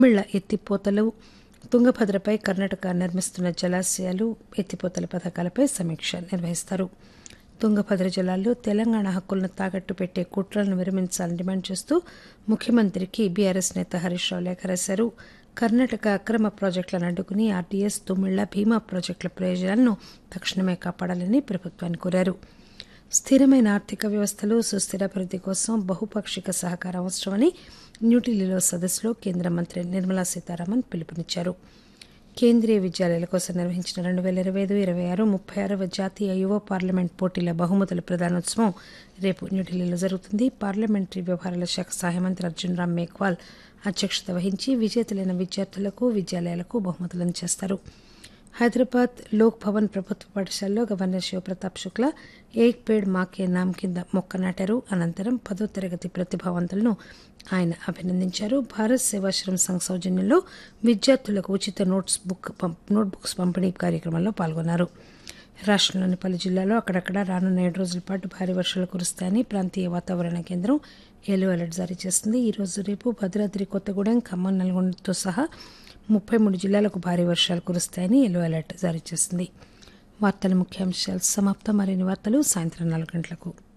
తమిళ ఎత్తిపోతలు తుంగభద్రపై కర్ణాటక నిర్మిస్తున్న జలాశయాలు ఎత్తిపోతల పథకాలపై సమీక్ష నిర్వహిస్తారు తుంగభద్ర జలాల్లో తెలంగాణ హక్కులను తాకట్టు పెట్టే కుట్రలను విరమించాలని డిమాండ్ చేస్తూ ముఖ్యమంత్రికి బీఆర్ఎస్ నేత హరీష్ రావు లేఖ రాశారు కర్ణాటక అక్రమ ప్రాజెక్టులను అడ్డుకుని ఆర్డీఎస్ తుమ్మిళ్ల భీమా ప్రాజెక్టుల ప్రయోజనాలను తక్షణమే కాపాడాలని ప్రభుత్వాన్ని కోరారు స్థిరమైన ఆర్థిక వ్యవస్థలు సుస్థిరాభివృద్ది కోసం బహుపాక్షిక సహకారం అవసరమని న్యూఢిల్లీలో సదస్సులో కేంద్ర మంత్రి నిర్మలా సీతారామన్ పిలుపునిచ్చారు కేంద్రీయ విద్యాలయాల కోసం నిర్వహించిన రెండు వేల ఇరవై ఐదు ఇరవై ఆరు ముప్పై ఆరవ జాతీయ యువ పార్లమెంట్ పోటీల బహుమతుల ప్రదానోత్సవం రేపు న్యూఢిల్లీలో జరుగుతుంది పార్లమెంటరీ వ్యవహారాల శాఖ సహాయ మంత్రి అర్జున్ రామ్ మేఘ్వాల్ అధ్యక్షత వహించి విజేతలైన విద్యార్థులకు విద్యాలయాలకు బహుమతులు అందజేస్తారు హైదరాబాద్ లోక్ భవన్ ప్రభుత్వ పాఠశాలలో గవర్నర్ శివప్రతాప్ శుక్లా ఏక్ పేడ్ మాకే నామ్ కింద మొక్క నాటారు అనంతరం పదో తరగతి ప్రతిభావంతులను ఆయన అభినందించారు భారత్ సేవాశ్రమ్ సంఘ్ సౌజన్యంలో విద్యార్థులకు ఉచిత నోట్స్ బుక్ నోట్ బుక్స్ పంపిణీ కార్యక్రమంలో పాల్గొన్నారు రాష్టంలోని పలు జిల్లాల్లో అక్కడక్కడ రానున్న ఏడు రోజుల పాటు భారీ వర్షాలు కురుస్తాయని ప్రాంతీయ వాతావరణ కేంద్రం ఎల్లో అలర్ట్ జారీ చేసింది ఈ రోజు రేపు భద్రాద్రి కొత్తగూడెం ఖమ్మం నల్గొండతో సహా ముప్పై మూడు జిల్లాలకు భారీ వర్షాలు కురుస్తాయని ఎల్లో అలర్ట్ జారీ చేసింది వార్తల ముఖ్యాంశాలు సమాప్తం మరిన్ని వార్తలు సాయంత్రం నాలుగు గంటలకు